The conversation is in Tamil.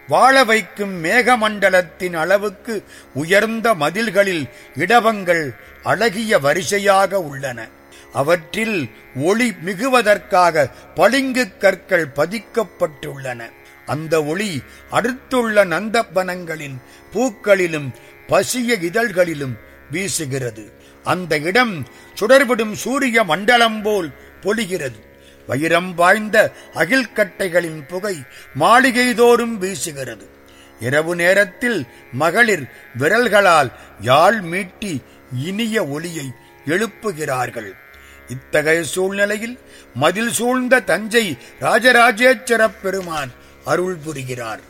வாழ வைக்கும் மேகமண்டலத்தின் அளவுக்கு உயர்ந்த மதில்களில் இடவங்கள் அழகிய வரிசையாக உள்ளன அவற்றில் ஒளி மிகுவதற்காக பளிங்கு கற்கள் பதிக்கப்பட்டுள்ளன அந்த ஒளி அடுத்துள்ள நந்தவனங்களின் பூக்களிலும் பசிய இதழ்களிலும் வீசுகிறது அந்த இடம் சுடர்விடும் சூரிய மண்டலம் போல் பொலிகிறது வைரம் வாய்ந்த அகில்கட்டைகளின் புகை மாளிகை தோறும் வீசுகிறது இரவு நேரத்தில் மகளிர் விரல்களால் யாழ் மீட்டி இனிய ஒளியை எழுப்புகிறார்கள் இத்தகைய சூழ்நிலையில் மதில் சூழ்ந்த தஞ்சை ராஜராஜேச்சர பெருமான் அருள் புரிகிறார்